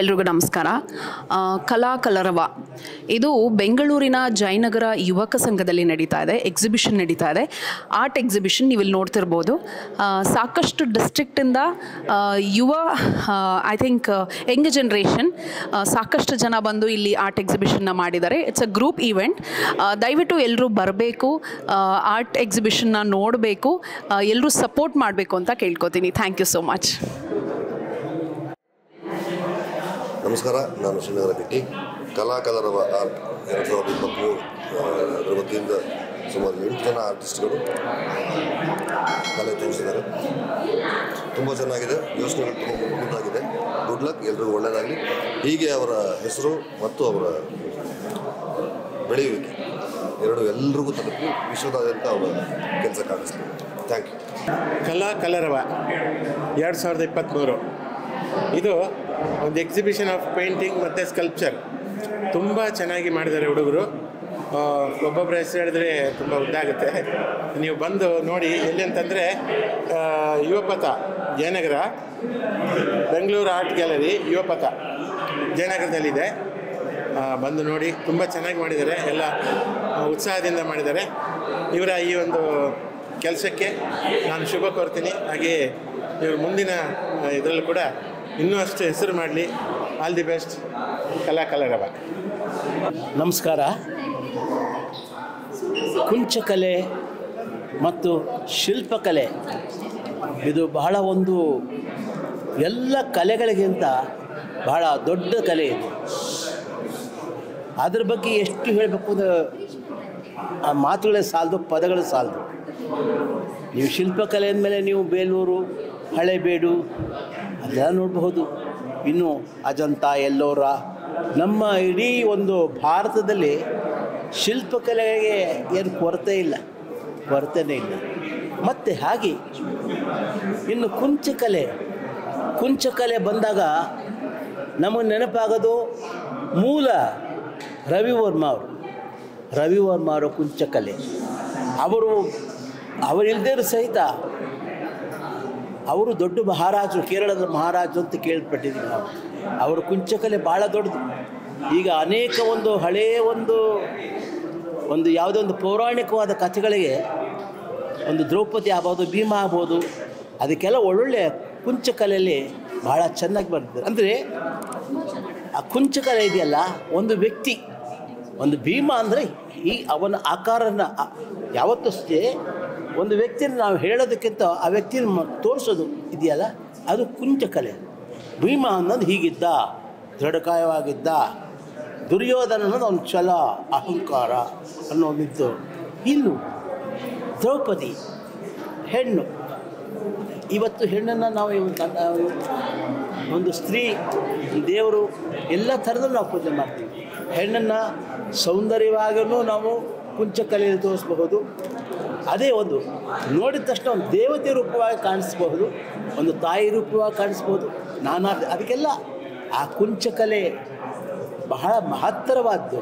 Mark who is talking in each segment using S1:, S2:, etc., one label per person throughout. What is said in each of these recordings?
S1: ಎಲ್ರಿಗೂ ನಮಸ್ಕಾರ ಆ, ಕಲಾ ಕಲರವ ಇದು ಬೆಂಗಳೂರಿನ ಜಯನಗರ ಯುವಕ ಸಂಘದಲ್ಲಿ ನಡೀತಾ ಇದೆ ಎಕ್ಸಿಬಿಷನ್ ನಡೀತಾ ಇದೆ ಆರ್ಟ್ ಎಕ್ಸಿಬಿಷನ್ ನೀವು ಇಲ್ಲಿ ನೋಡ್ತಿರ್ಬೋದು ಆ, ಸಾಕಷ್ಟು ಡಿಸ್ಟ್ರಿಕ್ಟಿಂದ ಯುವ ಐ ಥಿಂಕ್ ಯಂಗ್ ಜನ್ರೇಷನ್ ಸಾಕಷ್ಟು ಜನ ಬಂದು ಇಲ್ಲಿ ಆರ್ಟ್ ಎಕ್ಸಿಬಿಷನ್ನ ಮಾಡಿದ್ದಾರೆ ಇಟ್ಸ್ ಅ ಗ್ರೂಪ್ ಈವೆಂಟ್ ದಯವಿಟ್ಟು ಎಲ್ಲರೂ ಬರಬೇಕು ಆರ್ಟ್ ಎಕ್ಸಿಬಿಷನ್ನ ನೋಡಬೇಕು ಎಲ್ಲರೂ ಸಪೋರ್ಟ್ ಮಾಡಬೇಕು ಅಂತ ಕೇಳ್ಕೊತೀನಿ ಥ್ಯಾಂಕ್ ಯು ಸೋ ಮಚ್
S2: ನಮಸ್ಕಾರ ನಾನು ಶ್ರೀನಗರ ಗಿಟ್ಟಿ ಕಲಾ ಕಲರವ ಆರ್ಟ್ ಎರಡು ಸಾವಿರದ ಇಪ್ಪತ್ತ್ಮೂರು ಅದರ ವತಿಯಿಂದ ಸುಮಾರು ಎಂಟು ಜನ ಆರ್ಟಿಸ್ಟ್ಗಳು ಕಲೆ ತೋರಿಸಿದ್ದಾರೆ ತುಂಬ ಚೆನ್ನಾಗಿದೆ ಯೋಚನೆಗಳು ತುಂಬ ಮುಖ್ಯವಾಗಿದೆ ಗುಡ್ ಲಕ್ ಎಲ್ರಿಗೂ ಒಳ್ಳೆಯದಾಗಲಿ ಹೀಗೆ ಅವರ ಹೆಸರು ಮತ್ತು ಅವರ ಬೆಳೆಯುವಿಕೆ ಎರಡು ಎಲ್ರಿಗೂ ತಲುಪಿ ವಿಶ್ವದಾದ್ಯಂತ ಅವರ ಕೆಲಸ ಕಾಣಿಸ್ಲಿ ಥ್ಯಾಂಕ್ ಯು
S3: ಕಲಾ ಕಲರವ ಎರಡು ಸಾವಿರದ ಇಪ್ಪತ್ತ್ಮೂರು ಇದು ಒಂದು ಎಕ್ಸಿಬಿಷನ್ ಆಫ್ ಪೇಂಟಿಂಗ್ ಮತ್ತು ಸ್ಕಲ್ಪ್ಚರ್ ತುಂಬ ಚೆನ್ನಾಗಿ ಮಾಡಿದ್ದಾರೆ ಹುಡುಗರು ಆ, ಒಬ್ಬೊಬ್ಬರ ಹೆಸರು ಹೇಳಿದ್ರೆ ತುಂಬ ಉದ್ದಾಗುತ್ತೆ ನೀವು ಬಂದು ನೋಡಿ ಎಲ್ಲಿ ಅಂತಂದರೆ ಆ, ಯುವಪಥ ಜಯನಗರ ಬೆಂಗಳೂರು ಆರ್ಟ್ ಗ್ಯಾಲರಿ ಯುವಪಥ ಜಯನಗರದಲ್ಲಿದೆ ಆ, ಬಂದು ನೋಡಿ ತುಂಬ ಚೆನ್ನಾಗಿ ಮಾಡಿದ್ದಾರೆ ಎಲ್ಲ ಆ, ಉತ್ಸಾಹದಿಂದ ಮಾಡಿದ್ದಾರೆ ಇವರ ಈ ಒಂದು ಕೆಲಸಕ್ಕೆ ನಾನು ಶುಭ ಕೋರ್ತೀನಿ ಹಾಗೆಯೇ ಇವರು ಮುಂದಿನ ಇದರಲ್ಲೂ ಕೂಡ ಇನ್ನೂ ಅಷ್ಟು ಹೆಸರು ಮಾಡಲಿ ಆಲ್ ದಿ ಬೆಸ್ಟ್ ಕಲಾ ಕಲರವ
S4: ನಮಸ್ಕಾರ ಕುಂಚಕಲೆ ಮತ್ತು ಶಿಲ್ಪಕಲೆ ಇದು ಬಹಳ ಒಂದು ಎಲ್ಲ ಕಲೆಗಳಿಗಿಂತ ಬಹಳ ದೊಡ್ಡ ಕಲೆ ಇದು ಅದ್ರ ಬಗ್ಗೆ ಎಷ್ಟು ಹೇಳಬೇಕು ಅಂದ್ರೆ ಆ ಮಾತುಗಳೇ ಸಾಲದು ಪದಗಳು ಸಾಲದು ನೀವು ಶಿಲ್ಪಕಲೆ ಅಂದಮೇಲೆ ನೀವು ಬೇಲೂರು ಹಳೆಬೇಡು ಅದೆಲ್ಲ ನೋಡಬಹುದು ಇನ್ನು ಅಜಂತ ಎಲ್ಲೋರ ನಮ್ಮ ಇಡೀ ಒಂದು ಭಾರತದಲ್ಲಿ ಶಿಲ್ಪಕಲೆಗೆ ಏನು ಕೊರತೆ ಇಲ್ಲ ಕೊರತೆನೇ ಇಲ್ಲ ಮತ್ತು ಹಾಗೆ ಇನ್ನು ಕುಂಚಕಲೆ ಕುಂಚಕಲೆ ಬಂದಾಗ ನಮಗೆ ನೆನಪಾಗೋದು ಮೂಲ ರವಿವರ್ಮ ಅವರು ರವಿವರ್ಮ ಅವರ ಕುಂಚಕಲೆ ಅವರು ಅವರಿಲ್ದೇ ಸಹಿತ ಅವರು ದೊಡ್ಡ ಮಹಾರಾಜರು ಕೇರಳದ ಮಹಾರಾಜರು ಅಂತ ಕೇಳ್ಪಟ್ಟಿದ್ದೀವಿ ನಾವು ಅವರ ಕುಂಚಕಲೆ ಭಾಳ ದೊಡ್ಡದು ಈಗ ಅನೇಕ ಒಂದು ಹಳೆಯ ಒಂದು ಒಂದು ಯಾವುದೋ ಒಂದು ಪೌರಾಣಿಕವಾದ ಕಥೆಗಳಿಗೆ ಒಂದು ದ್ರೌಪದಿ ಆಗ್ಬೋದು ಭೀಮ ಆಗ್ಬೋದು ಅದಕ್ಕೆಲ್ಲ ಒಳ್ಳೊಳ್ಳೆ ಕುಂಚಕಲೆಯಲ್ಲಿ ಭಾಳ ಚೆನ್ನಾಗಿ ಬರ್ತಿದ್ದಾರೆ ಅಂದರೆ ಆ ಕುಂಚಕಲೆ ಇದೆಯಲ್ಲ ಒಂದು ವ್ಯಕ್ತಿ ಒಂದು ಭೀಮ ಅಂದರೆ ಈ ಅವನ ಆಕಾರನ ಆ- ಯಾವತ್ತೂ ಅಷ್ಟೇ ಒಂದು ವ್ಯಕ್ತಿನ ನಾವು ಹೇಳೋದಕ್ಕಿಂತ ಆ ವ್ಯಕ್ತಿನ ಮ- ತೋರಿಸೋದು ಇದೆಯಲ್ಲ ಅದು ಕುಂಚಕಲೆ ಭೀಮ ಅನ್ನೋದು ಹೀಗಿದ್ದ ದೃಢಕಾಯವಾಗಿದ್ದ ದುರ್ಯೋಧನ ಅನ್ನೋದು ಅವನ ಛಲ ಅಹಂಕಾರ ಅನ್ನೋದಿತ್ತು ಇನ್ನು ದ್ರೌಪದಿ ಹೆಣ್ಣು ಇವತ್ತು ಹೆಣ್ಣನ್ನು ನಾವು ಇವತ್ತು ಅನ್ನ- ಒಂದು ಸ್ತ್ರೀ ದೇವರು ಎಲ್ಲ ಥರದಲ್ಲೂ ನಾವು ಪೂಜೆ ಮಾಡ್ತೀವಿ ಹೆಣ್ಣನ್ನು ಸೌಂದರ್ಯವಾಗಿಯೂ ನಾವು ಕುಂಚಕಲೆಯಲ್ಲಿ ತೋರಿಸಬಹುದು ಅದೇ ಒಂದು ನೋಡಿದ ತಕ್ಷಣ ಒಂದು ದೇವತೆ ರೂಪವಾಗಿ ಕಾಣಿಸ್ಬಹುದು ಒಂದು ತಾಯಿ ರೂಪವಾಗಿ ಕಾಣಿಸ್ಬೋದು ನಾನಾ ಅದಕ್ಕೆಲ್ಲ ಆ ಕುಂಚಕಲೆ ಬಹಳ ಮಹತ್ತರವಾದ್ದು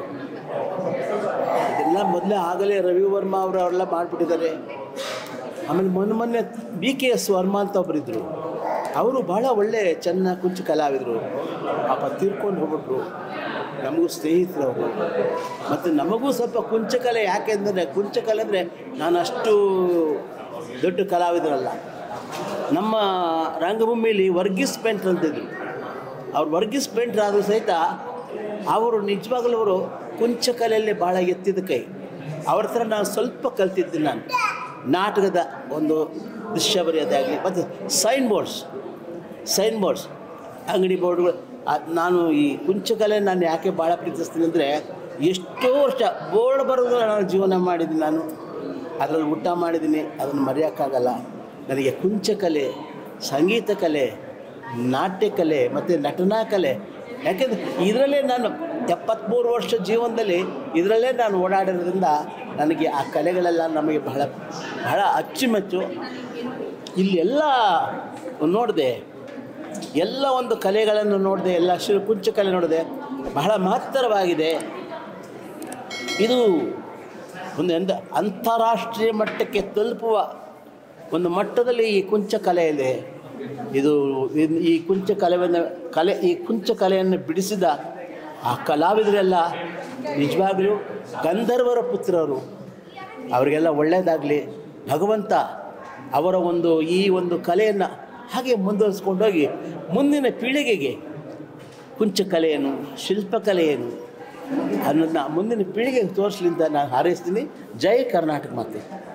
S4: ಇದೆಲ್ಲ ಮೊದಲೇ ಆಗಲೇ ರವಿವರ್ಮ ಅವರು ಅವರೆಲ್ಲ ಮಾಡಿಬಿಟ್ಟಿದ್ದಾರೆ ಆಮೇಲೆ ಮೊನ್ನೆ ಮೊನ್ನೆ ಬಿ ಕೆ ಎಸ್ ವರ್ಮ ಅಂತ ಒಬ್ಬರಿದ್ದರು ಅವರು ಭಾಳ ಒಳ್ಳೆ ಚೆನ್ನ ಕುಂಚ ಕಲಾವಿದರು ಪಾಪ ತೀರ್ಕೊಂಡು ಹೋಗ್ಬಿಟ್ರು ನಮಗೂ ಸ್ನೇಹಿತರು ಅವರು ಮತ್ತು ನಮಗೂ ಸ್ವಲ್ಪ ಕುಂಚಕಲೆ ಯಾಕೆಂದರೆ ಕುಂಚಕಲೆ ಅಂದರೆ ನಾನು ಅಷ್ಟು ದೊಡ್ಡ ಕಲಾವಿದರಲ್ಲ ನಮ್ಮ ರಂಗಭೂಮಿಯಲ್ಲಿ ವರ್ಗೀಸ್ ಪೆಂಟ್ರ್ ಅಂತಿದ್ರು ಅವ್ರು ವರ್ಗೀಸ್ ಪೆಂಟ್ರ್ ಆದರೂ ಸಹಿತ ಅವರು ನಿಜವಾಗಲೂ ಅವರು ಕುಂಚಕಲೆಯಲ್ಲಿ ಭಾಳ ಎತ್ತಿದ ಕೈ ಅವ್ರ ಹತ್ರ ನಾನು ಸ್ವಲ್ಪ ಕಲ್ತಿದ್ದೀನಿ ನಾನು ನಾಟಕದ ಒಂದು ದೃಶ್ಯ ಬರೆಯೋದಾಗಲಿ ಮತ್ತು ಸೈನ್ ಬೋರ್ಡ್ಸ್ ಸೈನ್ ಬೋರ್ಡ್ಸ್ ಅಂಗಡಿ ಬೋರ್ಡ್ಗಳು ಆ- ನಾನು ಈ ಕುಂಚಕಲೆ ನಾನು ಯಾಕೆ ಭಾಳ ಪ್ರೀತಿಸ್ತೀನಿ ಅಂದರೆ ಎಷ್ಟೋ ವರ್ಷ ಬೋರ್ಡ್ ಬರೋದು ನಾನು ಜೀವನ ಮಾಡಿದ್ದೀನಿ ನಾನು ಅದರಲ್ಲಿ ಊಟ ಮಾಡಿದ್ದೀನಿ ಅದನ್ನು ಮರೆಯೋಕ್ಕಾಗಲ್ಲ ನನಗೆ ಕುಂಚಕಲೆ ಸಂಗೀತ ಕಲೆ ನಾಟ್ಯ ಕಲೆ ಮತ್ತು ನಟನಾ ಕಲೆ ಯಾಕೆಂದರೆ ಇದರಲ್ಲೇ ನಾನು ಎಪ್ಪತ್ತ್ಮೂರು ವರ್ಷ ಜೀವನದಲ್ಲಿ ಇದರಲ್ಲೇ ನಾನು ಓಡಾಡಿರೋದ್ರಿಂದ ನನಗೆ ಆ ಕಲೆಗಳೆಲ್ಲ ನಮಗೆ ಬಹಳ ಬಹಳ ಅಚ್ಚುಮೆಚ್ಚು ಇಲ್ಲೆಲ್ಲ ನೋಡಿದೆ ಎಲ್ಲ ಒಂದು ಕಲೆಗಳನ್ನು ನೋಡಿದೆ ಎಲ್ಲ ಶಿವ ಕುಂಚ ಕಲೆ ನೋಡಿದೆ ಬಹಳ ಮಹತ್ತರವಾಗಿದೆ ಇದು ಒಂದು ಎಂದ ಅಂತಾರಾಷ್ಟ್ರೀಯ ಮಟ್ಟಕ್ಕೆ ತಲುಪುವ ಒಂದು ಮಟ್ಟದಲ್ಲಿ ಈ ಕುಂಚ ಕಲೆ ಇದೆ ಇದು ಇನ್- ಈ ಕುಂಚ ಕಲೆಯನ್ನು ಕಲೆ ಈ ಕುಂಚ ಕಲೆಯನ್ನು ಬಿಡಿಸಿದ ಆ ಕಲಾವಿದರೆಲ್ಲ ನಿಜವಾಗಲೂ ಗಂಧರ್ವರ ಪುತ್ರರು ಅವರಿಗೆಲ್ಲ ಒಳ್ಳೆಯದಾಗಲಿ ಭಗವಂತ ಅವರ ಒಂದು ಈ ಒಂದು ಕಲೆಯನ್ನು ಹಾಗೆ ಮುಂದುವರಿಸ್ಕೊಂಡೋಗಿ ಮುಂದಿನ ಪೀಳಿಗೆಗೆ ಕುಂಚಕಲೆ ಏನು ಶಿಲ್ಪಕಲೆ ಏನು ಅನ್ನೋದನ್ನ ಮುಂದಿನ ಪೀಳಿಗೆಗೆ ತೋರಿಸ್ಲಿ ಅಂತ ನಾನು ಹಾರೈಸ್ತೀನಿ ಜೈ ಕರ್ನಾಟಕ ಮಾತೆ